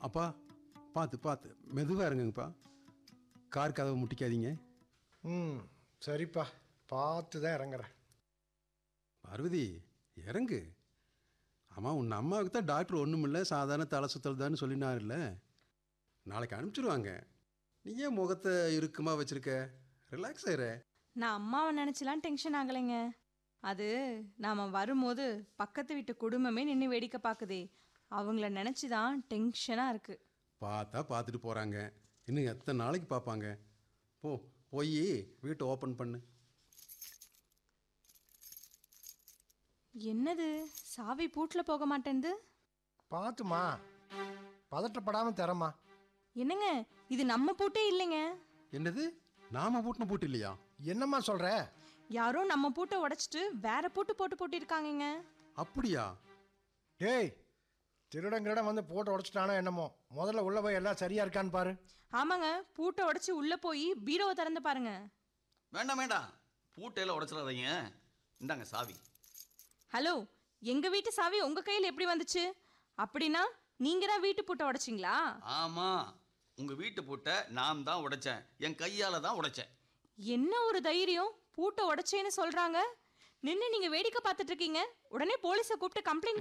அப்பா பார்த்து பார்த்து மெதுவாக இறங்குங்கப்பா கார் கதவை முட்டிக்காதீங்க ம் சரிப்பா பார்த்து தான் இறங்குறேன் பார்வதி இறங்கு ஆமாம் உன் அம்மாவுக்கு தான் டாக்டர் ஒன்றுமில்ல சாதாரண தலை சுத்தல் தான் சொல்லினார்ல நாளைக்கு அனுப்பிச்சிடுவாங்க நீ ஏன் முகத்தை இறுக்கமா வச்சிருக்க ரிலாக்ஸ் ஆயிர நான் அம்மாவை நினச்சிலாம் டென்ஷன் ஆகலைங்க அது நாம் வரும்போது பக்கத்து வீட்டு குடும்பமே நின்று வேடிக்கை பார்க்குதே அவங்கள நினச்சி தான் டென்ஷனாக இருக்குது பார்த்தா பார்த்துட்டு போகிறாங்க இன்னும் எத்தனை நாளைக்கு பார்ப்பாங்க போ போய் வீட்டை ஓப்பன் பண்ணு என்னது சாவி பூட்டில் போக மாட்டேன்து பார்த்துமா பதட்டப்படாமல் தரமா என்னங்க இது நம்ம பூட்டே இல்லைங்க என்னது நாம பூட்டின பூட்டு இல்லையா என்னம்மா சொல்கிற யாரோ நம்ம பூட்டை உடைச்சிட்டு வேற பூட்டு போட்டு போட்டிருக்காங்கங்க அப்படியா டேய் திருடன் கிருடன் வந்து போட்டு உடச்சிட்டானோ என்னமோ முதல்ல உள்ள போய் எல்லாம் சரியா இருக்கான்னு பாரு ஆமாங்க பூட்டை உடைச்சி உள்ளே போய் பீரோவை திறந்து பாருங்க வேண்டாம் வேண்டாம் பூட்டையில உடைச்சிடாதீங்க இந்தாங்க சாவி ஹலோ எங்கள் வீட்டு சாவி உங்கள் கையில் எப்படி வந்துச்சு அப்படின்னா நீங்கள் தான் வீட்டு பூட்டை உடைச்சிங்களா ஆமா உங்க வீட்டு பூட்டை நான் தான் உடைச்சேன் என் கையால தான் உடைச்சேன் என்ன ஒரு தைரியம் பூட்டை உடைச்சேன்னு சொல்கிறாங்க நின்று நீங்கள் வேடிக்கை பார்த்துட்டு இருக்கீங்க உடனே போலீஸை கூப்பிட்டு கம்ப்ளைண்ட்